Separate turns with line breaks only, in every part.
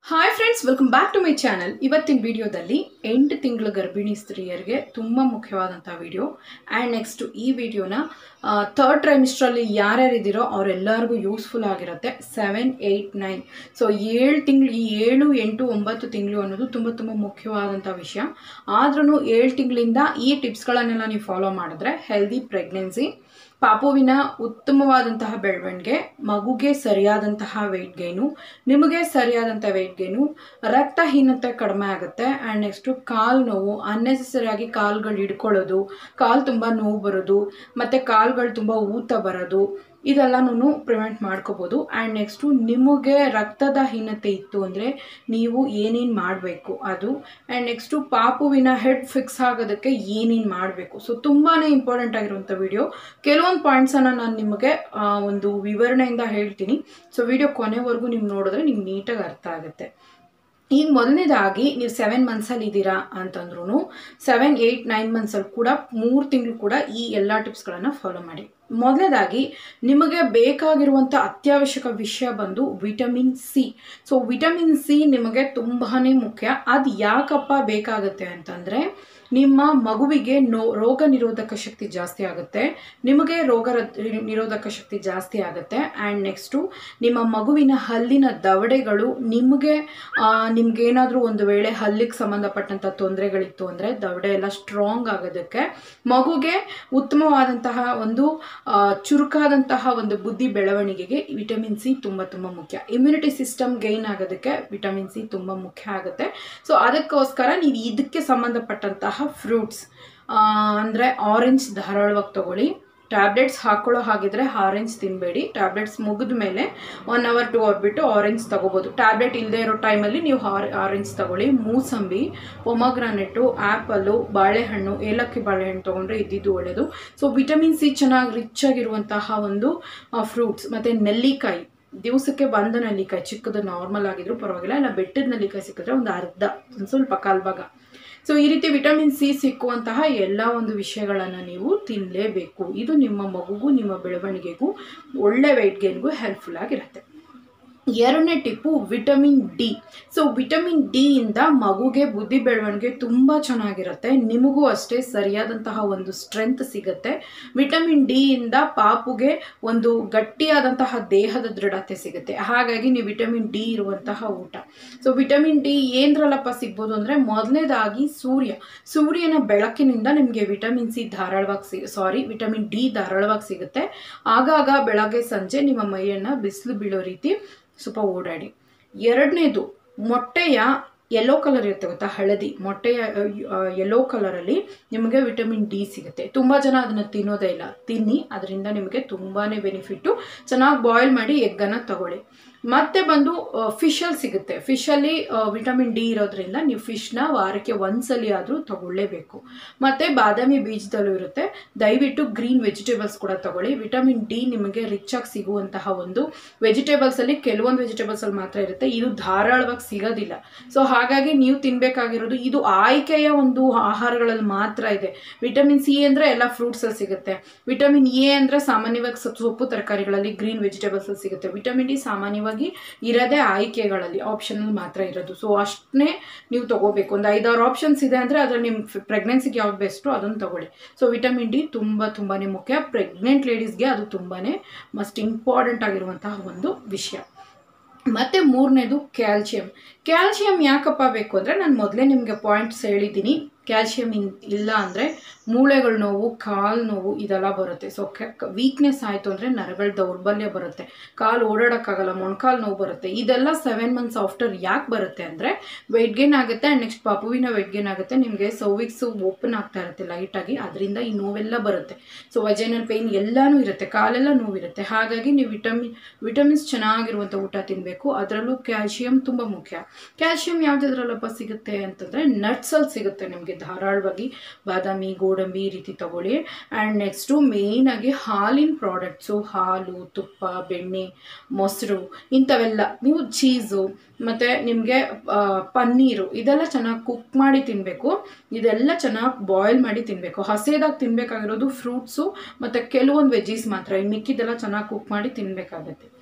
hi friends welcome back to my channel ಇವತ್ತಿನ ವಿಡಿಯೋದಲ್ಲಿ ಎಂಟು ತಿಂಗಳ ಗರ್ಭಿಣಿ ಸ್ತ್ರೀಯರಿಗೆ ತುಂಬ ಮುಖ್ಯವಾದಂಥ ವಿಡಿಯೋ ಆ್ಯಂಡ್ ನೆಕ್ಸ್ಟ್ ಈ ವಿಡಿಯೋನ ಥರ್ಡ್ ಟ್ರೈಮಿಸ್ಟ್ರಲ್ಲಿ ಯಾರ್ಯಾರಿದ್ದೀರೋ ಅವರೆಲ್ಲರಿಗೂ ಯೂಸ್ಫುಲ್ ಆಗಿರುತ್ತೆ ಸೆವೆನ್ ಏಯ್ಟ್ ನೈನ್ ಸೊ ಏಳು ತಿಂಗಳು ಈ ಏಳು ಎಂಟು ಒಂಬತ್ತು ತಿಂಗಳು ಅನ್ನೋದು ತುಂಬ ತುಂಬ ಮುಖ್ಯವಾದಂಥ ವಿಷಯ ಆದ್ರೂ ಏಳು ತಿಂಗಳಿಂದ ಈ ಟಿಪ್ಸ್ಗಳನ್ನೆಲ್ಲ ನೀವು ಫಾಲೋ ಮಾಡಿದ್ರೆ ಹೆಲ್ದಿ ಪ್ರೆಗ್ನೆನ್ಸಿ ಪಾಪುವಿನ ಉತ್ತಮವಾದಂತಹ ಬೆಳವಣಿಗೆ ಮಗುಗೆ ಸರಿಯಾದಂತಹ ವೆಯ್ಟ್ ಗೈನು ನಿಮಗೆ ಸರಿಯಾದಂಥ ವೆಯ್ಟ್ ಗೈನು ರಕ್ತಹೀನತೆ ಕಡಿಮೆ ಆಗುತ್ತೆ ಆ್ಯಂಡ್ ನೆಕ್ಸ್ಟು ಕಾಲು ನೋವು ಅನ್ನೆಸೆಸರಿಯಾಗಿ ಕಾಲುಗಳು ಹಿಡ್ಕೊಳ್ಳೋದು ಕಾಲು ತುಂಬ ನೋವು ಬರೋದು ಮತ್ತು ಕಾಲುಗಳು ತುಂಬ ಊತ ಬರೋದು ಇದೆಲ್ಲನೂ ಪ್ರಿವೆಂಟ್ ಮಾಡ್ಕೋಬೋದು ಆ್ಯಂಡ್ ನೆಕ್ಸ್ಟು ನಿಮಗೆ ರಕ್ತದ ಹೀನತೆ ಇತ್ತು ಅಂದರೆ ನೀವು ಏನೇನು ಮಾಡಬೇಕು ಅದು ಆ್ಯಂಡ್ ನೆಕ್ಸ್ಟು ಪಾಪುವಿನ ಹೆಡ್ ಫಿಕ್ಸ್ ಆಗೋದಕ್ಕೆ ಏನೇನು ಮಾಡಬೇಕು ಸೊ ತುಂಬಾ ಇಂಪಾರ್ಟೆಂಟ್ ಆಗಿರುವಂಥ ವಿಡಿಯೋ ಕೆಲವೊಂದು ಪಾಯಿಂಟ್ಸನ್ನು ನಾನು ನಿಮಗೆ ಆ, ಒಂದು ವಿವರಣೆಯಿಂದ ಹೇಳ್ತೀನಿ ಸೊ ವಿಡಿಯೋ ಕೊನೆವರೆಗೂ ನೀವು ನೋಡಿದ್ರೆ ನಿಮ್ಗೆ ನೀಟಾಗಿ ಅರ್ಥ ಆಗುತ್ತೆ ಈಗ ಮೊದಲನೇದಾಗಿ ನೀವು ಸೆವೆನ್ ಮಂತ್ಸಲ್ಲಿ ಇದ್ದೀರಾ ಅಂತಂದ್ರೂ ಸೆವೆನ್ ಏಯ್ಟ್ ನೈನ್ ಮಂತ್ಸಲ್ಲಿ ಕೂಡ ಮೂರು ತಿಂಗಳು ಕೂಡ ಈ ಎಲ್ಲ ಟಿಪ್ಸ್ಗಳನ್ನು ಫಾಲೋ ಮಾಡಿ ಮೊದಲನೇದಾಗಿ ನಿಮಗೆ ಬೇಕಾಗಿರುವಂಥ ಅತ್ಯವಶ್ಯಕ ವಿಷಯ ಬಂದು vitamin C so vitamin C ನಿಮಗೆ ತುಂಬಾ ಮುಖ್ಯ ಅದು ಯಾಕಪ್ಪ ಬೇಕಾಗುತ್ತೆ ಅಂತಂದರೆ ನಿಮ್ಮ ಮಗುವಿಗೆ ನೋ ರೋಗ ನಿರೋಧಕ ಶಕ್ತಿ ಜಾಸ್ತಿ ಆಗುತ್ತೆ ನಿಮಗೆ ರೋಗ ರ- ನಿರೋಧಕ ಶಕ್ತಿ ಜಾಸ್ತಿ ಆಗುತ್ತೆ ಆ್ಯಂಡ್ ನೆಕ್ಸ್ಟು ನಿಮ್ಮ ಮಗುವಿನ ಹಲ್ಲಿನ ದವಡೆಗಳು ನಿಮಗೆ ನಿಮ್ಗೇನಾದರೂ ಒಂದು ವೇಳೆ ಹಲ್ಲಿಗೆ ಸಂಬಂಧಪಟ್ಟಂಥ ತೊಂದರೆಗಳಿತ್ತು ಅಂದರೆ ದವಡೆ ಎಲ್ಲ ಸ್ಟ್ರಾಂಗ್ ಆಗೋದಕ್ಕೆ ಮಗುಗೆ ಉತ್ತಮವಾದಂತಹ ಒಂದು ಆ, ಚುರುಕಾದಂತಹ ಒಂದು ಬುದ್ಧಿ ಬೆಳವಣಿಗೆಗೆ ವಿಟಮಿನ್ ಸಿ ತುಂಬ ತುಂಬ ಮುಖ್ಯ ಇಮ್ಯುನಿಟಿ ಸಿಸ್ಟಮ್ ಗೈನ್ ಆಗೋದಕ್ಕೆ ವಿಟಮಿನ್ ಸಿ ತುಂಬ ಮುಖ್ಯ ಆಗುತ್ತೆ ಸೊ ಅದಕ್ಕೋಸ್ಕರ ನೀವು ಇದಕ್ಕೆ ಸಂಬಂಧಪಟ್ಟಂತಹ ಫ್ರೂಟ್ಸ್ ಅಂದರೆ ಆರೆಂಜ್ ಧಾರಾಳವಾಗಿ ತಗೊಳ್ಳಿ ಟ್ಯಾಬ್ಲೆಟ್ಸ್ ಹಾಕೊಳ್ಳೋ ಹಾಗಿದ್ರೆ ಆರೆಂಜ್ ತಿನ್ನಬೇಡಿ ಟ್ಯಾಬ್ಲೆಟ್ಸ್ ಮುಗಿದ ಮೇಲೆ ಒನ್ ಅವರ್ ಟು ಅವರ್ ಬಿಟ್ಟು ಆರೆಂಜ್ ತಗೋಬೋದು ಟ್ಯಾಬ್ಲೆಟ್ ಇಲ್ಲದೆ ಇರೋ ಟೈಮಲ್ಲಿ ನೀವು ಆರೆಂಜ್ ತಗೊಳ್ಳಿ ಮೂಸಂಬಿ ಪೊಮಗ್ರಾನೆಟು ಆ್ಯಪಲ್ಲು ಬಾಳೆಹಣ್ಣು ಏಲಕ್ಕಿ ಬಾಳೆಹಣ್ಣು ತೊಗೊಂಡ್ರೆ ಇದ್ದಿದ್ದು ಒಳ್ಳೆಯದು ಸೊ ವಿಟಮಿನ್ ಸಿ ಚೆನ್ನಾಗಿ ರಿಚ್ ಆಗಿರುವಂತಹ ಒಂದು ಫ್ರೂಟ್ಸ್ ಮತ್ತು ನೆಲ್ಲಿಕಾಯಿ ದಿವಸಕ್ಕೆ ಒಂದು ನೆಲ್ಲಿಕಾಯಿ ಚಿಕ್ಕದು ನಾರ್ಮಲ್ ಆಗಿದ್ರು ಪರವಾಗಿಲ್ಲ ಇಲ್ಲ ಬೆಟ್ಟದ ನೆಲ್ಲಿಕಾಯಿ ಸಿಕ್ಕಿದ್ರೆ ಒಂದು ಅರ್ಧ ಒಂದು ಸ್ವಲ್ಪ ಕಾಲು ಭಾಗ ಸೊ ಈ ರೀತಿ ವಿಟಮಿನ್ ಸಿ ಸಿಕ್ಕುವಂತಹ ಎಲ್ಲ ಒಂದು ವಿಷಯಗಳನ್ನು ನೀವು ತಿನ್ನಲೇಬೇಕು ಇದು ನಿಮ್ಮ ಮಗುಗೂ ನಿಮ್ಮ ಬೆಳವಣಿಗೆಗೂ ಒಳ್ಳೆ ವೆಯ್ಟ್ ಗೇನ್ಗೂ ಹೆಲ್ಪ್ಫುಲ್ ಆಗಿರುತ್ತೆ ಎರಡನೇ tip vitamin D so vitamin D ಇಂದ ಮಗುಗೆ ಬುದ್ಧಿ ಬೆಳವಣಿಗೆ ತುಂಬ ಚೆನ್ನಾಗಿರುತ್ತೆ ನಿಮಗೂ ಅಷ್ಟೇ ಸರಿಯಾದಂತಹ ಒಂದು ಸ್ಟ್ರೆಂತ್ ಸಿಗುತ್ತೆ ವಿಟಮಿನ್ ಡಿ ಇಂದ ಪಾಪುಗೆ ಒಂದು ಗಟ್ಟಿಯಾದಂತಹ ದೇಹದ ದೃಢತೆ ಸಿಗುತ್ತೆ ಹಾಗಾಗಿ ನೀವು ವಿಟಮಿನ್ ಡಿ ಇರುವಂತಹ ಊಟ ಸೊ ವಿಟಮಿನ್ ಡಿ ಏನರಲ್ಲಪ್ಪ ಸಿಗ್ಬೋದು ಅಂದರೆ ಮೊದಲನೇದಾಗಿ ಸೂರ್ಯ ಸೂರ್ಯನ ಬೆಳಕಿನಿಂದ ನಿಮಗೆ ವಿಟಮಿನ್ ಸಿ ಧಾರಾಳವಾಗಿ ಸಿ ಸಾರಿ ವಿಟಮಿನ್ ಡಿ ಧಾರಾಳವಾಗಿ ಸಿಗುತ್ತೆ ಆಗಾಗ ಬೆಳಗ್ಗೆ ಸಂಜೆ ನಿಮ್ಮ ಮೈಯನ್ನು ಬಿಸಿಲು ಬೀಳೋ ರೀತಿ ಸ್ವಲ್ಪ ಓಡಾಡಿ ಎರಡನೇದು ಮೊಟ್ಟೆಯ ಯೆಲ್ಲೋ ಕಲರ್ ಇರುತ್ತೆ ಗೊತ್ತಾ ಹಳದಿ ಮೊಟ್ಟೆಯ ಯೆಲ್ಲೋ ಕಲರಲ್ಲಿ ನಿಮಗೆ ವಿಟಮಿನ್ ಡಿ ಸಿಗುತ್ತೆ ತುಂಬ ಜನ ಅದನ್ನು ತಿನ್ನೋದೇ ಇಲ್ಲ ತಿನ್ನಿ ಅದರಿಂದ ನಿಮಗೆ ತುಂಬಾ ಬೆನಿಫಿಟ್ಟು ಚೆನ್ನಾಗಿ ಬಾಯ್ಲ್ ಮಾಡಿ ಎಗ್ಗನ್ನು ತಗೊಳ್ಳಿ ಮತ್ತೆ ಬಂದು ಫಿಶಲ್ಲಿ ಸಿಗುತ್ತೆ ಫಿಶಲ್ಲಿ ವಿಟಮಿನ್ ಡಿ ಇರೋದ್ರಿಂದ ನೀವು ಫಿಶ್ನ ವಾರಕ್ಕೆ ಒಂದ್ಸಲಿ ಆದರೂ ತಗೊಳ್ಳೇಬೇಕು ಮತ್ತು ಬಾದಾಮಿ ಬೀಜದಲ್ಲೂ ಇರುತ್ತೆ ದಯವಿಟ್ಟು ಗ್ರೀನ್ ವೆಜಿಟೇಬಲ್ಸ್ ಕೂಡ ತಗೊಳ್ಳಿ ವಿಟಮಿನ್ ಡಿ ನಿಮಗೆ ರಿಚ್ ಆಗಿ ಸಿಗುವಂತಹ ಒಂದು ವೆಜಿಟೇಬಲ್ಸಲ್ಲಿ ಕೆಲವೊಂದು ವೆಜಿಟೇಬಲ್ಸಲ್ಲಿ ಮಾತ್ರ ಇರುತ್ತೆ ಇದು ಧಾರಾಳವಾಗಿ ಸಿಗೋದಿಲ್ಲ ಸೊ ಹಾಗಾಗಿ ನೀವು ತಿನ್ನಬೇಕಾಗಿರೋದು ಇದು ಆಯ್ಕೆಯ ಒಂದು ಆಹಾರಗಳಲ್ಲಿ ಮಾತ್ರ ಇದೆ ವಿಟಮಿನ್ ಸಿ ಅಂದರೆ ಎಲ್ಲ ಫ್ರೂಟ್ಸಲ್ಲಿ ಸಿಗುತ್ತೆ ವಿಟಮಿನ್ ಎ ಅಂದರೆ ಸಾಮಾನ್ಯವಾಗಿ ಸೊಪ್ಪು ಸೊಪ್ಪು ತರಕಾರಿಗಳಲ್ಲಿ ಗ್ರೀನ್ ವೆಜಿಟೇಬಲ್ಸಲ್ಲಿ ಸಿಗುತ್ತೆ ವಿಟಮಿನ್ ಡಿ ಸಾಮಾನ್ಯವಾಗಿ ಇರೋದೇ ಆಯ್ಕೆಗಳಲ್ಲಿ ಆಪ್ಷನಲ್ ಮಾತ್ರ ಇರೋದು ಸೊ ಅಷ್ಟನ್ನೇ ನೀವು ತಗೋಬೇಕು ಒಂದು ಐದಾರು ಆಪ್ಷನ್ಸ್ ಇದೆ ಅಂದರೆ ಅದರಲ್ಲಿ ನಿಮ್ಮ ಪ್ರೆಗ್ನೆನ್ಸಿಗೆ ಯಾವ್ದು ಬೆಸ್ಟು ಅದನ್ನು ತಗೊಳ್ಳಿ ಸೊ ವಿಟಮಿನ್ ಡಿ ತುಂಬ ತುಂಬಾ ಮುಖ್ಯ ಪ್ರೆಗ್ನೆಂಟ್ ಲೇಡೀಸ್ಗೆ ಅದು ತುಂಬಾ ಮಸ್ಟ್ ಇಂಪಾರ್ಟೆಂಟ್ ಆಗಿರುವಂತಹ ಒಂದು ವಿಷಯ ಮತ್ತು ಮೂರನೇದು ಕ್ಯಾಲ್ಶಿಯಂ ಕ್ಯಾಲ್ಶಿಯಂ ಯಾಕಪ್ಪ ಬೇಕು ಅಂದರೆ ನಾನು ಮೊದಲೇ ನಿಮಗೆ ಪಾಯಿಂಟ್ಸ್ ಹೇಳಿದ್ದೀನಿ ಕ್ಯಾಲ್ಶಿಯಂ ಇನ್ ಇಲ್ಲ ಅಂದರೆ ಮೂಳೆಗಳ ನೋವು ಕಾಲು ನೋವು ಇದೆಲ್ಲ ಬರುತ್ತೆ ಸೊ ವೀಕ್ನೆಸ್ ಆಯಿತು ಅಂದರೆ ನರಗಳ ದೌರ್ಬಲ್ಯ ಬರುತ್ತೆ ಕಾಲು ಓಡಾಡೋಕ್ಕಾಗಲ್ಲ ಮೊಣಕಾಲು ನೋವು ಬರುತ್ತೆ ಇದೆಲ್ಲ ಸೆವೆನ್ ಮಂತ್ಸ್ ಆಫ್ಟರ್ ಯಾಕೆ ಬರುತ್ತೆ ಅಂದರೆ ವೆಯ್ಟ್ ಗೇನ್ ಆಗುತ್ತೆ ಆ್ಯಂಡ್ ನೆಕ್ಸ್ಟ್ ಪಾಪುವಿನ ವೆಯ್ಟ್ ಗೇನ್ ಆಗುತ್ತೆ ನಿಮಗೆ ಸೌವಿಕ್ಸು ಓಪನ್ ಆಗ್ತಾ ಇರುತ್ತೆ ಲೈಟಾಗಿ ಅದರಿಂದ ಈ ನೋವೆಲ್ಲ ಬರುತ್ತೆ ಸೊ ವಜೈನಲ್ ಪೇಯ್ನ್ ಎಲ್ಲನೂ ಇರುತ್ತೆ ಕಾಲೆಲ್ಲ ನೋವಿರುತ್ತೆ ಹಾಗಾಗಿ ನೀವು ವಿಟಮಿನ್ ವಿಟಮಿನ್ಸ್ ಚೆನ್ನಾಗಿರುವಂಥ ಊಟ ತಿನ್ನಬೇಕು ಅದರಲ್ಲೂ ಕ್ಯಾಲ್ಶಿಯಂ ತುಂಬ ಮುಖ್ಯ ಕ್ಯಾಲ್ಶಿಯಂ ಯಾವುದ್ರಲ್ಲಪ್ಪ ಸಿಗುತ್ತೆ ಅಂತಂದರೆ ನಟ್ಸಲ್ಲಿ ಸಿಗುತ್ತೆ ನಿಮಗೆ ಧಾರಾಳವಾಗಿ ಬಾದಾಮಿ ಗೋಡಂಬಿ ಈ ರೀತಿ ತಗೊಳ್ಳಿ ಆ್ಯಂಡ್ ನೆಕ್ಸ್ಟು ಮೇಯ್ನಾಗಿ ಹಾಲಿನ ಪ್ರಾಡಕ್ಟ್ಸು ಹಾಲು ತುಪ್ಪ ಬೆಣ್ಣೆ ಮೊಸರು ಇಂಥವೆಲ್ಲ ನೀವು ಚೀಸು ಮತ್ತು ನಿಮಗೆ ಪನ್ನೀರು ಇದೆಲ್ಲ ಚೆನ್ನಾಗಿ ಕುಕ್ ಮಾಡಿ ತಿನ್ನಬೇಕು ಇದೆಲ್ಲ ಚೆನ್ನಾಗಿ ಬಾಯ್ಲ್ ಮಾಡಿ ತಿನ್ನಬೇಕು ಹಸೇದಾಗಿ ತಿನ್ನಬೇಕಾಗಿರೋದು ಫ್ರೂಟ್ಸು ಮತ್ತು ಕೆಲವೊಂದು ವೆಜ್ಜೀಸ್ ಮಾತ್ರ ಇನ್ನು ಮಿಕ್ಕಿದೆಲ್ಲ ಚೆನ್ನಾಗಿ ಕುಕ್ ಮಾಡಿ ತಿನ್ನಬೇಕಾಗತ್ತೆ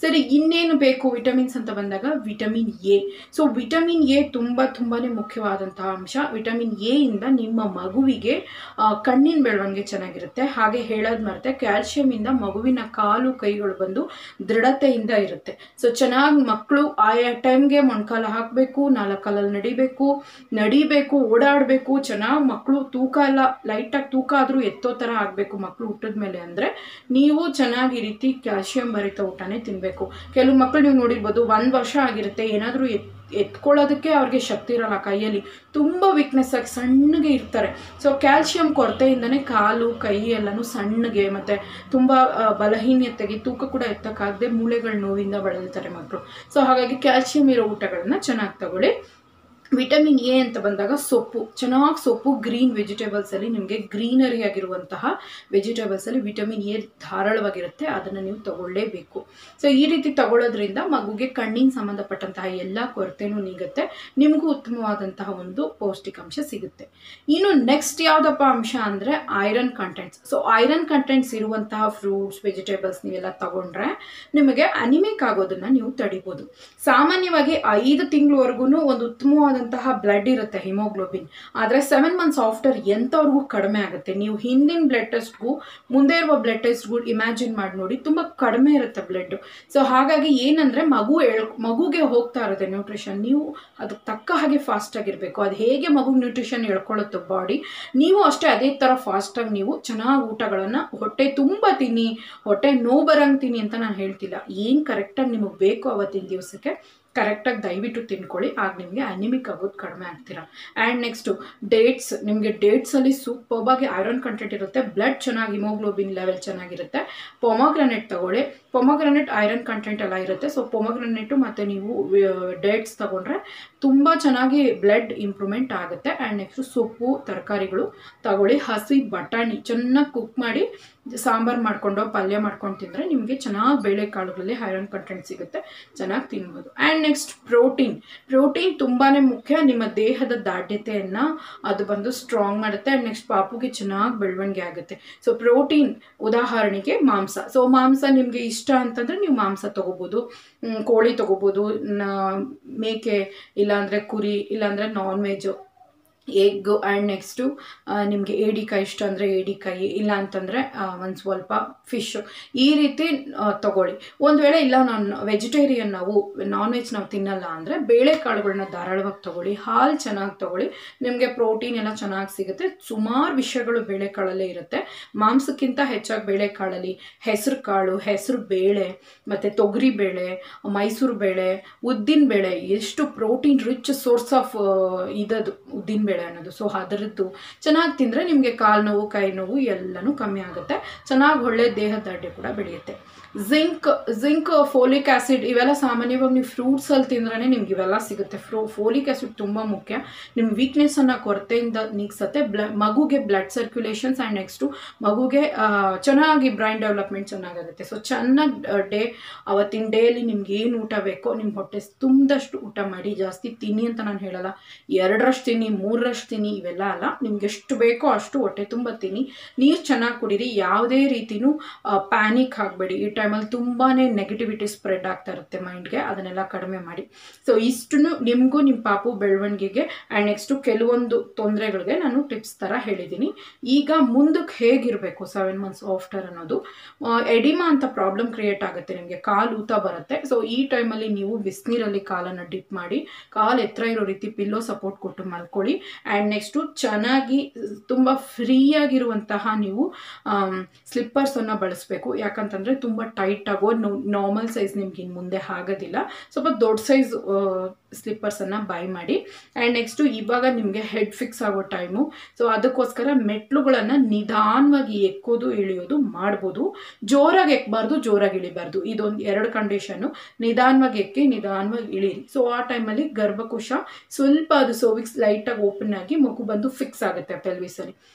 ಸರಿ ಇನ್ನೇನು ಬೇಕು ವಿಟಮಿನ್ಸ್ ಅಂತ ಬಂದಾಗ vitamin A so vitamin A ತುಂಬ ತುಂಬಾ ಮುಖ್ಯವಾದಂತಹ ಅಂಶ ವಿಟಮಿನ್ ಎ ಇಂದ ನಿಮ್ಮ ಮಗುವಿಗೆ ಆ, ಕಣ್ಣಿನ ಬೆಳವಣಿಗೆ ಚೆನ್ನಾಗಿರುತ್ತೆ ಹಾಗೆ ಹೇಳೋದು ಮರೆತೆ ಕ್ಯಾಲ್ಶಿಯಮಿಂದ ಮಗುವಿನ ಕಾಲು ಕೈಗಳು ಬಂದು ದೃಢತೆಯಿಂದ ಇರುತ್ತೆ ಸೊ ಚೆನ್ನಾಗಿ ಮಕ್ಕಳು ಆಯಾ ಟೈಮ್ಗೆ ಮೊಣಕಾಲ ಹಾಕಬೇಕು ನಾಲ್ಕು ಕಾಲಲ್ಲಿ ನಡಿಬೇಕು ನಡಿಬೇಕು ಓಡಾಡಬೇಕು ಚೆನ್ನಾಗಿ ಮಕ್ಕಳು ತೂಕ ಎಲ್ಲ ಲೈಟಾಗಿ ತೂಕ ಆದರೂ ಎತ್ತೋ ಥರ ಆಗಬೇಕು ಮಕ್ಕಳು ಹುಟ್ಟಿದ ಮೇಲೆ ಅಂದರೆ ನೀವು ಚೆನ್ನಾಗಿ ಈ ರೀತಿ ಕ್ಯಾಲ್ಶಿಯಂ ಭರಿತ ಊಟನೇ ತಿನ್ನಬೇಕು ಕೆಲವು ಮಕ್ಕಳು ನೀವು ನೋಡಿರ್ಬೋದು ಒಂದು ವರ್ಷ ಆಗಿರುತ್ತೆ ಏನಾದರೂ ಎತ್ ಎತ್ಕೊಳ್ಳೋದಕ್ಕೆ ಅವ್ರಿಗೆ ಶಕ್ತಿ ಇರಲ್ಲ ಕೈಯಲ್ಲಿ ತುಂಬ ವೀಕ್ನೆಸ್ ಆಗಿ ಸಣ್ಣಗೆ ಇರ್ತಾರೆ ಸೊ ಕ್ಯಾಲ್ಶಿಯಂ ಕೊರತೆಯಿಂದನೇ ಕಾಲು ಕೈ ಎಲ್ಲನೂ ಸಣ್ಣಗೆ ಮತ್ತು ತುಂಬ ಆ, ಬಲಹೀನತೆಗೆ ತೂಕ ಕೂಡ ಎತ್ತಕ್ಕಾಗದೆ ಮೂಳೆಗಳ ನೋವಿಂದ ಬಳಲ್ತಾರೆ ಮಕ್ಕಳು ಸೊ ಹಾಗಾಗಿ ಕ್ಯಾಲ್ಶಿಯಂ ಇರೋ ಊಟಗಳನ್ನ ಚೆನ್ನಾಗಿ ತಗೊಳ್ಳಿ ವಿಟಮಿನ್ ಎ ಅಂತ ಬಂದಾಗ ಸೊಪ್ಪು ಚೆನ್ನಾಗಿ ಸೊಪ್ಪು ಗ್ರೀನ್ ವೆಜಿಟೇಬಲ್ಸಲ್ಲಿ ನಿಮಗೆ ಗ್ರೀನರಿ ಆಗಿರುವಂತಹ ವೆಜಿಟೇಬಲ್ಸಲ್ಲಿ ವಿಟಮಿನ್ ಎ ಧಾರಾಳವಾಗಿರುತ್ತೆ ಅದನ್ನು ನೀವು ತಗೊಳ್ಳೇಬೇಕು ಸೊ ಈ ರೀತಿ ತಗೊಳ್ಳೋದ್ರಿಂದ ಮಗುಗೆ ಕಣ್ಣಿನ ಸಂಬಂಧಪಟ್ಟಂತಹ ಎಲ್ಲ ಕೊರತೆನೂ ನೀಗುತ್ತೆ ನಿಮಗೂ ಉತ್ತಮವಾದಂತಹ ಒಂದು ಪೌಷ್ಟಿಕಾಂಶ ಸಿಗುತ್ತೆ ಇನ್ನು ನೆಕ್ಸ್ಟ್ ಯಾವುದಪ್ಪ ಅಂಶ ಅಂದರೆ iron contents so iron contents ಇರುವಂತಹ ಫ್ರೂಟ್ಸ್ ವೆಜಿಟೇಬಲ್ಸ್ ನೀವೆಲ್ಲ ತಗೊಂಡ್ರೆ ನಿಮಗೆ ಅನಿಮಿಕ್ ಆಗೋದನ್ನ ನೀವು ತಡಿಬೋದು ಸಾಮಾನ್ಯವಾಗಿ ಐದು ತಿಂಗಳವರೆಗೂ ಒಂದು ಉತ್ತಮವಾದಂತಹ ಬ್ಲಡ್ ಇರುತ್ತೆ ಹಿಮೋಗ್ಲೋಬಿನ್ ಆದರೆ ಸೆವೆನ್ ಮಂತ್ಸ್ ಆಫ್ಟರ್ ಎಂಥವ್ರಿಗೂ ಕಡಿಮೆ ಆಗುತ್ತೆ ನೀವು ಹಿಂದಿನ ಬ್ಲಡ್ ಟೆಸ್ಟ್ಗೂ ಮುಂದೆ ಇರುವ ಬ್ಲಡ್ ಟೆಸ್ಟ್ಗೂ ಇಮ್ಯಾಜಿನ್ ಮಾಡಿ ನೋಡಿ ತುಂಬ ಕಡಿಮೆ ಇರುತ್ತೆ ಬ್ಲಡ್ ಸೊ ಹಾಗಾಗಿ ಏನಂದ್ರೆ ಮಗು ಎಳ್ ಮಗುಗೆ ಹೋಗ್ತಾ ಇರುತ್ತೆ ನ್ಯೂಟ್ರಿಷನ್ ನೀವು ಅದಕ್ಕೆ ತಕ್ಕ ಹಾಗೆ ಫಾಸ್ಟ್ ಆಗಿರಬೇಕು ಅದು ಹೇಗೆ ಮಗು ನ್ಯೂಟ್ರಿಷನ್ ಎಳ್ಕೊಳ್ಳುತ್ತೋ ಬಾಡಿ ನೀವು ಅಷ್ಟೇ ಅದೇ ಥರ ಫಾಸ್ಟಾಗಿ ನೀವು ಚೆನ್ನಾಗಿ ಊಟಗಳನ್ನು ಹೊಟ್ಟೆ ತುಂಬ ತಿನ್ನಿ ಹೊಟ್ಟೆ ನೋವು ಬರಂಗೆ ತಿನ್ನಿ ಅಂತ ನಾನು ಹೇಳ್ತಿಲ್ಲ ಏನು ಕರೆಕ್ಟಾಗಿ ನಿಮಗೆ ಬೇಕು ಅವತ್ತಿನ ದಿವಸಕ್ಕೆ ಕರೆಕ್ಟಾಗಿ ದಯವಿಟ್ಟು ತಿನ್ಕೊಳ್ಳಿ ಆಗ ನಿಮಗೆ ಅನಿಮಿಕ್ ಆಗೋದು ಕಡಿಮೆ ಆಗ್ತೀರಾ ಆ್ಯಂಡ್ ನೆಕ್ಸ್ಟು ಡೇಟ್ಸ್ ನಿಮಗೆ ಡೇಟ್ಸಲ್ಲಿ ಸೂಪರ್ಬಾಗಿ ಐರನ್ ಕಂಟೆಂಟ್ ಇರುತ್ತೆ ಬ್ಲಡ್ ಚೆನ್ನಾಗಿ ಹಿಮೋಗ್ಲೋಬಿನ್ ಲೆವೆಲ್ ಚೆನ್ನಾಗಿರುತ್ತೆ ಪೊಮಗ್ರನೆಟ್ ತಗೊಳ್ಳಿ ಪೊಮಗ್ರನೆಟ್ ಐರನ್ ಕಂಟೆಂಟ್ ಎಲ್ಲ ಇರುತ್ತೆ ಸೊ ಪೊಮಗ್ರನೆಟ್ಟು ಮತ್ತು ನೀವು ಡೇಟ್ಸ್ ತಗೊಂಡ್ರೆ ತುಂಬ ಚೆನ್ನಾಗಿ ಬ್ಲಡ್ ಇಂಪ್ರೂವ್ಮೆಂಟ್ ಆಗುತ್ತೆ ಆ್ಯಂಡ್ ನೆಕ್ಸ್ಟು ಸೊಪ್ಪು ತರಕಾರಿಗಳು ತಗೊಳ್ಳಿ ಹಸಿ ಬಟಾಣಿ ಚೆನ್ನಾಗಿ ಕುಕ್ ಮಾಡಿ ಸಾಂಬಾರು ಮಾಡ್ಕೊಂಡು ಪಲ್ಯ ಮಾಡ್ಕೊಂಡು ತಿಂದರೆ ನಿಮಗೆ ಚೆನ್ನಾಗಿ ಬೇಳೆಕಾಳುಗಳಲ್ಲಿ ಐರನ್ ಕಂಟೆಂಟ್ ಸಿಗುತ್ತೆ ಚೆನ್ನಾಗಿ ತಿನ್ಬೋದು ಆ್ಯಂಡ್ ನೆಕ್ಸ್ಟ್ ಪ್ರೋಟೀನ್ ಪ್ರೋಟೀನ್ ತುಂಬಾ ಮುಖ್ಯ ನಿಮ್ಮ ದೇಹದ ದಾಢ್ಯತೆಯನ್ನು ಅದು ಬಂದು ಸ್ಟ್ರಾಂಗ್ ಮಾಡುತ್ತೆ ಆ್ಯಂಡ್ ನೆಕ್ಸ್ಟ್ ಪಾಪುಗೆ ಚೆನ್ನಾಗಿ ಬೆಳವಣಿಗೆ ಆಗುತ್ತೆ ಸೊ ಪ್ರೋಟೀನ್ ಉದಾಹರಣೆಗೆ ಮಾಂಸ ಸೊ ಮಾಂಸ ನಿಮಗೆ ಇಷ್ಟ ಅಂತಂದರೆ ನೀವು ಮಾಂಸ ತೊಗೋಬೋದು ಮ್, ಕೋಳಿ ತೊಗೋಬೋದು ನ- ಮೇಕೆ ಇಲ್ಲಾಂದರೆ ಕುರಿ ಇಲ್ಲಾಂದರೆ non veg egg and next ನಿಮಗೆ ಏಡಿಕಾಯಿ ಇಷ್ಟ ಅಂದರೆ ಏಡಿಕಾಯಿ ಇಲ್ಲ ಅಂತಂದರೆ ಒಂದು ಸ್ವಲ್ಪ ಫಿಶ್ ಈ ರೀತಿ ಆ, ತಗೊಳ್ಳಿ ಒಂದು ವೇಳೆ ಇಲ್ಲ ನಾನು ವೆಜಿಟೇರಿಯನ್ ನಾವು ನಾನ್ ವೆಜ್ ನಾವು ತಿನ್ನಲ್ಲ ಅಂದರೆ ಬೇಳೆಕಾಳುಗಳನ್ನ ಧಾರಾಳವಾಗಿ ತಗೊಳ್ಳಿ ಹಾಲು ಚೆನ್ನಾಗಿ ತಗೊಳ್ಳಿ ನಿಮಗೆ ಪ್ರೋಟೀನ್ ಎಲ್ಲ ಚೆನ್ನಾಗಿ ಸಿಗುತ್ತೆ ಸುಮಾರು ವಿಷಯಗಳು ಬೇಳೆಕಾಳಲ್ಲೇ ಇರುತ್ತೆ ಮಾಂಸಕ್ಕಿಂತ ಹೆಚ್ಚಾಗಿ ಬೇಳೆಕಾಳಲ್ಲಿ ಹೆಸರು ಕಾಳು ಹೆಸರು ಬೇಳೆ ಮತ್ತು ತೊಗರಿ ಬೇಳೆ ಮೈಸೂರು ಬೇಳೆ ಉದ್ದಿನ ಬೇಳೆ ಎಷ್ಟು ಪ್ರೋಟೀನ್ ರಿಚ್ ಸೋರ್ಸ್ ಆಫ್ ಇದದು ಉದ್ದಿನ ಬೇಳೆ ಅನ್ನೋದು ಸೊ ಅದರದ್ದು ಚೆನ್ನಾಗಿ ತಿಂದರೆ ನಿಮಗೆ ಕಾಲು ನೋವು ಕೈ ನೋವು ಎಲ್ಲನೂ ಕಮ್ಮಿ ಆಗುತ್ತೆ ಚೆನ್ನಾಗಿ ಒಳ್ಳೆ ದೇಹದ ದಾಢ್ಯ ಕೂಡ ಬೆಳೆಯುತ್ತೆ ಜಿಂಕ್ ಜಿಂಕ್ ಫೋಲಿಕ್ ಆ್ಯಸಿಡ್ ಇವೆಲ್ಲ ಸಾಮಾನ್ಯವಾಗಿ ನೀವು ಫ್ರೂಟ್ಸಲ್ಲಿ ತಿಂದ್ರೇ ನಿಮ್ಗೆ ಇವೆಲ್ಲ ಸಿಗುತ್ತೆ ಫ್ರೋ ಫೋಲಿಕ್ ಆ್ಯಸಿಡ್ ತುಂಬ ಮುಖ್ಯ ನಿಮ್ಮ ವೀಕ್ನೆಸ್ಸನ್ನು ಕೊರತೆಯಿಂದ ನೀಗ್ಸತ್ತೆ ಬ್ಲ ಮಗುಗೆ ಬ್ಲಡ್ ಸರ್ಕ್ಯುಲೇಷನ್ಸ್ ಆ್ಯಂಡ್ ನೆಕ್ಸ್ಟು ಮಗುಗೆ ಆ, ಚೆನ್ನಾಗಿ ಬ್ರೈನ್ ಡೆವಲಪ್ಮೆಂಟ್ ಚೆನ್ನಾಗಾಗುತ್ತೆ ಸೊ ಚೆನ್ನಾಗಿ ಡೇ ಅವತ್ತಿನ ಡೇಲಿ ನಿಮ್ಗೆ ಏನು ಊಟ ಬೇಕೋ ನಿಮ್ಮ ಹೊಟ್ಟೆ ತುಂಬಿದಷ್ಟು ಊಟ ಮಾಡಿ ಜಾಸ್ತಿ ತಿನ್ನಿ ಅಂತ ನಾನು ಹೇಳಲ್ಲ ಎರಡರಷ್ಟು ತಿನ್ನಿ ಮೂರರಷ್ಟು ತಿನ್ನಿ ಇವೆಲ್ಲ ಅಲ್ಲ ನಿಮ್ಗೆ ಎಷ್ಟು ಬೇಕೋ ಅಷ್ಟು ಹೊಟ್ಟೆ ತುಂಬ ತಿನ್ನಿ ನೀರು ಚೆನ್ನಾಗಿ ಕುಡೀರಿ ಯಾವುದೇ ರೀತಿನೂ ಪ್ಯಾನಿಕ್ ಆಗಬೇಡಿ ಈ ಟೈಮಲ್ಲಿ ತುಂಬಾ ನೆಗೆಟಿವಿಟಿ ಸ್ಪ್ರೆಡ್ ಆಗ್ತಾ ಇರುತ್ತೆ ಮೈಂಡ್ಗೆ ಅದನ್ನೆಲ್ಲ ಕಡಿಮೆ ಮಾಡಿ ಸೊ ಇಷ್ಟು ನಿಮಗೂ ನಿಮ್ಮ ಪಾಪು ಬೆಳವಣಿಗೆಗೆ ಆ್ಯಂಡ್ ನೆಕ್ಸ್ಟು ಕೆಲವೊಂದು ತೊಂದರೆಗಳಿಗೆ ನಾನು ಟಿಪ್ಸ್ ಥರ ಹೇಳಿದ್ದೀನಿ ಈಗ ಮುಂದಕ್ಕೆ ಹೇಗಿರಬೇಕು ಸೆವೆನ್ ಮಂತ್ಸ್ ಆಫ್ಟರ್ ಅನ್ನೋದು ಎಡಿಮಾ ಅಂತ ಪ್ರಾಬ್ಲಮ್ ಕ್ರಿಯೇಟ್ ಆಗುತ್ತೆ ನಿಮಗೆ ಕಾಲು ಊತ ಬರುತ್ತೆ ಸೊ ಈ ಟೈಮಲ್ಲಿ ನೀವು ಬಿಸಿನೀರಲ್ಲಿ ಕಾಲನ್ನು ಡಿಪ್ ಮಾಡಿ ಕಾಲು ಎತ್ತರ ಇರೋ ರೀತಿ ಪಿಲ್ಲೋ ಸಪೋರ್ಟ್ ಕೊಟ್ಟು ಮಲ್ಕೊಳ್ಳಿ ಆ್ಯಂಡ್ ನೆಕ್ಸ್ಟು ಚೆನ್ನಾಗಿ ತುಂಬ ಫ್ರೀಯಾಗಿರುವಂತಹ ನೀವು ಸ್ಲಿಪ್ಪರ್ಸನ್ನು ಬಳಸಬೇಕು ಯಾಕಂತಂದರೆ ತುಂಬ ಟೈಟ್ ಆಗೋ ನಾರ್ಮಲ್ ಸೈಜ್ ನಿಮ್ಗೆ ಇನ್ನು ಮುಂದೆ ಆಗೋದಿಲ್ಲ ಸ್ವಲ್ಪ ದೊಡ್ಡ ಸೈಜ್ ಸ್ಲಿಪ್ಪರ್ಸನ್ನು ಬೈ ಮಾಡಿ ಆ್ಯಂಡ್ ನೆಕ್ಸ್ಟು ಇವಾಗ ನಿಮಗೆ ಹೆಡ್ ಫಿಕ್ಸ್ ಆಗೋ ಟೈಮು ಸೊ ಅದಕ್ಕೋಸ್ಕರ ಮೆಟ್ಲುಗಳನ್ನು ನಿಧಾನವಾಗಿ ಎಕ್ಕೋದು ಇಳಿಯೋದು ಮಾಡ್ಬೋದು ಜೋರಾಗಿ ಎಕ್ಕಬಾರ್ದು ಜೋರಾಗಿ ಇಳಿಬಾರ್ದು ಇದೊಂದು ಎರಡು ಕಂಡೀಷನ್ನು ನಿಧಾನವಾಗಿ ಎಕ್ಕಿ ನಿಧಾನವಾಗಿ ಇಳೀರಿ ಸೊ ಆ ಟೈಮಲ್ಲಿ ಗರ್ಭಕೋಶ ಸ್ವಲ್ಪ ಅದು ಸೋವಿಕ್ಸ್ ಲೈಟಾಗಿ ಓಪನ್ ಆಗಿ ಮಗು ಬಂದು ಫಿಕ್ಸ್ ಆಗುತ್ತೆ ಪೆಲ್ವಿಸಲ್ಲಿ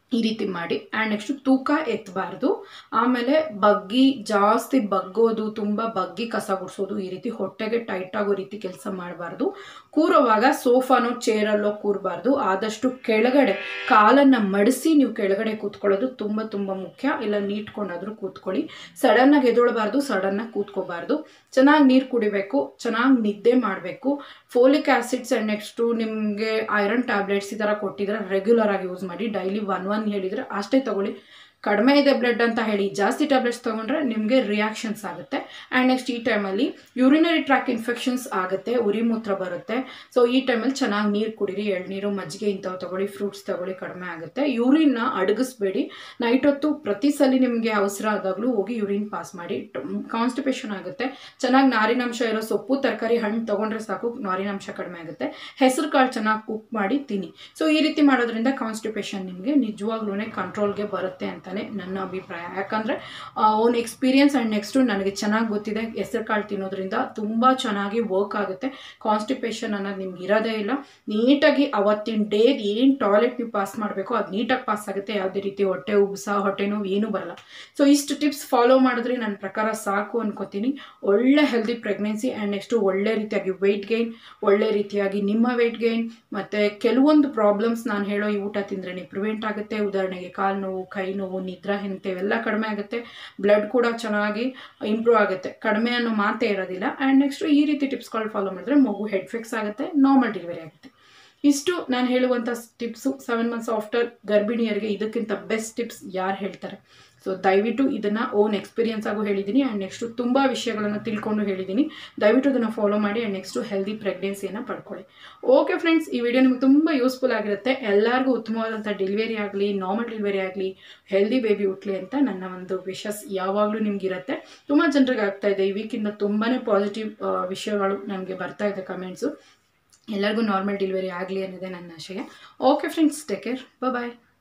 ಈ ರೀತಿ ಮಾಡಿ ಆ್ಯಂಡ್ ನೆಕ್ಸ್ಟ್ ತೂಕ ಎತ್ತಬಾರ್ದು ಆಮೇಲೆ ಬಗ್ಗಿ ಜಾಸ್ತಿ ಬಗ್ಗೋದು ತುಂಬ ಬಗ್ಗಿ ಕಸ ಗುಡಿಸೋದು ಈ ರೀತಿ ಹೊಟ್ಟೆಗೆ ಟೈಟ್ ಆಗೋ ರೀತಿ ಕೆಲಸ ಮಾಡಬಾರ್ದು ಕೂರೋವಾಗ ಸೋಫಾನೋ ಚೇರಲ್ಲೋ ಕೂರಬಾರ್ದು ಆದಷ್ಟು ಕೆಳಗಡೆ ಕಾಲನ್ನು ಮಡಿಸಿ ನೀವು ಕೆಳಗಡೆ ಕೂತ್ಕೊಳ್ಳೋದು ತುಂಬ ತುಂಬ ಮುಖ್ಯ ಇಲ್ಲ ನೀಟ್ಕೊಂಡಾದ್ರೂ ಕೂತ್ಕೊಳ್ಳಿ ಸಡನ್ನಾಗಿ ಎದೊಳಬಾರ್ದು ಸಡನ್ನಾಗಿ ಕೂತ್ಕೋಬಾರ್ದು ಚೆನ್ನಾಗಿ ನೀರು ಕುಡಿಬೇಕು ಚೆನ್ನಾಗಿ ನಿದ್ದೆ ಮಾಡಬೇಕು ಫೋಲಿಕ್ ಆ್ಯಸಿಡ್ಸ್ ಆ್ಯಂಡ್ ನೆಕ್ಸ್ಟು ನಿಮಗೆ ಐರನ್ ಟ್ಯಾಬ್ಲೆಟ್ಸ್ ಈ ಥರ ಕೊಟ್ಟಿದ್ರೆ ರೆಗ್ಯುಲರ್ ಆಗಿ ಯೂಸ್ ಮಾಡಿ ಡೈಲಿ ಒನ್ ಒನ್ ಹೇಳಿದರೆ ಅಷ್ಟೇ ತಗೊಳ್ಳಿ ಕಡಿಮೆ ಇದೆ ಬ್ಲಡ್ ಅಂತ ಹೇಳಿ ಜಾಸ್ತಿ ಟ್ಯಾಬ್ಲೆಟ್ಸ್ ತೊಗೊಂಡ್ರೆ ನಿಮಗೆ ರಿಯಾಕ್ಷನ್ಸ್ ಆಗುತ್ತೆ ಆ್ಯಂಡ್ ನೆಕ್ಸ್ಟ್ ಈ ಟೈಮಲ್ಲಿ ಯೂರಿನರಿ ಟ್ರ್ಯಾಕ್ ಇನ್ಫೆಕ್ಷನ್ಸ್ ಆಗುತ್ತೆ ಉರಿ ಮೂತ್ರ ಬರುತ್ತೆ ಸೊ ಈ ಟೈಮಲ್ಲಿ ಚೆನ್ನಾಗಿ ನೀರು ಕುಡೀರಿ ಎಳ್ನೀರು ಮಜ್ಜಿಗೆ ಇಂಥವು ತಗೊಳ್ಳಿ ಫ್ರೂಟ್ಸ್ ತಗೊಳ್ಳಿ ಕಡಿಮೆ ಆಗುತ್ತೆ ಯೂರಿನ್ನ ಅಡಗಿಸ್ಬೇಡಿ ನೈಟ್ ಹೊತ್ತು ಪ್ರತಿ ಸಲ ನಿಮಗೆ ಅವಸರ ಆದಾಗಲೂ ಹೋಗಿ ಯೂರಿನ್ ಪಾಸ್ ಮಾಡಿ ಕಾನ್ಸ್ಟಿಪೇಷನ್ ಆಗುತ್ತೆ ಚೆನ್ನಾಗಿ ನಾರಿನಾಂಶ ಇರೋ ಸೊಪ್ಪು ತರಕಾರಿ ಹಣ್ಣು ತೊಗೊಂಡ್ರೆ ಸಾಕು ನಾರಿನಾಂಶ ಕಡಿಮೆ ಆಗುತ್ತೆ ಹೆಸರು ಕಾಳು ಚೆನ್ನಾಗಿ ಕುಕ್ ಮಾಡಿ ತಿನ್ನಿ ಸೊ ಈ ರೀತಿ ಮಾಡೋದ್ರಿಂದ ಕಾನ್ಸ್ಟಿಪೇಷನ್ ನಿಮಗೆ ನಿಜವಾಗ್ಲೂ ಕಂಟ್ರೋಲ್ಗೆ ಬರುತ್ತೆ ಅಂತಲೇ ನನ್ನ ಅಭಿಪ್ರಾಯ ಯಾಕಂದರೆ ಓನ್ ಎಕ್ಸ್ಪೀರಿಯನ್ಸ್ ಆ್ಯಂಡ್ ನೆಕ್ಸ್ಟು ನನಗೆ ಚೆನ್ನಾಗಿ ಗೊತ್ತಿದೆ ಹೆಸರು ಕಾಳು ತಿನ್ನೋದ್ರಿಂದ ತುಂಬ ಚೆನ್ನಾಗಿ ವರ್ಕ್ ಆಗುತ್ತೆ ಕಾನ್ಸ್ಟಿಪೇಷನ್ ಅನ್ನೋದು ನಿಮ್ಗೆ ಇರೋದೇ ಇಲ್ಲ ನೀಟಾಗಿ ಅವತ್ತಿನ ಡೇಗೆ ಏನು ಟಾಯ್ಲೆಟ್ ನೀವು ಪಾಸ್ ಮಾಡಬೇಕೋ ಅದು ನೀಟಾಗಿ ಪಾಸ್ ಆಗುತ್ತೆ ಯಾವುದೇ ರೀತಿ ಹೊಟ್ಟೆ ಉಬ್ಸ ಹೊಟ್ಟೆ ನೋವು ಏನೂ ಬರಲ್ಲ ಸೊ ಇಷ್ಟು ಟಿಪ್ಸ್ ಫಾಲೋ ಮಾಡಿದ್ರೆ ನನ್ನ ಪ್ರಕಾರ ಸಾಕು ಅನ್ಕೋತೀನಿ ಒಳ್ಳೆ ಹೆಲ್ದಿ ಪ್ರೆಗ್ನೆನ್ಸಿ ಆ್ಯಂಡ್ ನೆಕ್ಸ್ಟು ಒಳ್ಳೆ ರೀತಿಯಾಗಿ ವೆಯ್ಟ್ ಗೈನ್ ಒಳ್ಳೆ ರೀತಿಯಾಗಿ ನಿಮ್ಮ ವೆಯ್ಟ್ ಗೈನ್ ಮತ್ತು ಕೆಲವೊಂದು ಪ್ರಾಬ್ಲಮ್ಸ್ ನಾನು ಹೇಳೋ ಈ ಊಟ ತಿಂದ್ರೇ ಪ್ರಿವೆಂಟ್ ಆಗುತ್ತೆ ಉದಾಹರಣೆಗೆ ಕಾಲು ನೋವು ಕೈ ನೋವು ನಿದ್ರಾಹೀನತೆ ಇವೆಲ್ಲ ಕಡಿಮೆ ಆಗುತ್ತೆ ಬ್ಲಡ್ ಕೂಡ ಚೆನ್ನಾಗಿ ಇಂಪ್ರೂವ್ ಆಗುತ್ತೆ ಕಡಿಮೆ ಅನ್ನೋ ಮಾತೇ ಇರೋದಿಲ್ಲ ಆ್ಯಂಡ್ ನೆಕ್ಸ್ಟು ಈ ರೀತಿ ಟಿಪ್ಸ್ಗಳು ಫಾಲೋ ಮಾಡಿದ್ರೆ ಮಗು ಹೆಡ್ ಫಿಕ್ಸ್ ಆಗುತ್ತೆ ನಾರ್ಮಲ್ ಡೆಲಿವರಿ ಆಗುತ್ತೆ ಇಷ್ಟು ನಾನು ಹೇಳುವಂಥ ಟಿಪ್ಸು ಸೆವೆನ್ ಮಂತ್ಸ್ ಆಫ್ಟರ್ ಗರ್ಭಿಣಿಯರಿಗೆ ಇದಕ್ಕಿಂತ ಬೆಸ್ಟ್ ಟಿಪ್ಸ್ ಯಾರು ಹೇಳ್ತಾರೆ ಸೊ ದಯವಿಟ್ಟು ಇದನ್ನು ಓನ್ ಎಕ್ಸ್ಪೀರಿಯನ್ಸ್ ಆಗು ಹೇಳಿದ್ದೀನಿ ಆ್ಯಂಡ್ ನೆಕ್ಸ್ಟು ತುಂಬ ವಿಷಯಗಳನ್ನು ತಿಳ್ಕೊಂಡು ಹೇಳಿದ್ದೀನಿ ದಯವಿಟ್ಟು ಇದನ್ನು ಫಾಲೋ ಮಾಡಿ ಆ್ಯಂಡ್ ನೆಕ್ಸ್ಟು ಹೆಲ್ದಿ ಪ್ರೆಗ್ನೆನ್ಸಿಯನ್ನು ಪಡ್ಕೊಳ್ಳಿ ಓಕೆ ಫ್ರೆಂಡ್ಸ್ ಈ ವಿಡಿಯೋ ನಿಮ್ಗೆ ತುಂಬ ಯೂಸ್ಫುಲ್ ಆಗಿರುತ್ತೆ ಎಲ್ಲರಿಗೂ ಉತ್ತಮವಾದಂಥ ಡೆಲಿವರಿ ಆಗಲಿ ನಾರ್ಮಲ್ ಡೆಲಿವರಿ ಆಗಲಿ ಹೆಲ್ದಿ ಬೇಬಿ ಹುಟ್ಲಿ ಅಂತ ನನ್ನ ಒಂದು ವಿಶಸ್ ಯಾವಾಗಲೂ ನಿಮಗಿರುತ್ತೆ ತುಂಬ ಜನರಿಗೆ ಆಗ್ತಾ ಇದೆ ಈ ವೀಕಿಂದ ತುಂಬಾ ಪಾಸಿಟಿವ್ ವಿಷಯಗಳು ನನಗೆ ಬರ್ತಾ ಇದೆ ಕಮೆಂಟ್ಸು ಎಲ್ಲರಿಗೂ ನಾರ್ಮಲ್ ಡೆಲಿವರಿ ಆಗಲಿ ಅನ್ನೋದೇ ನನ್ನ ಆಶಯ ಓಕೆ ಫ್ರೆಂಡ್ಸ್ ಟೇಕ್ ಕೇರ್ ಬಾಯ್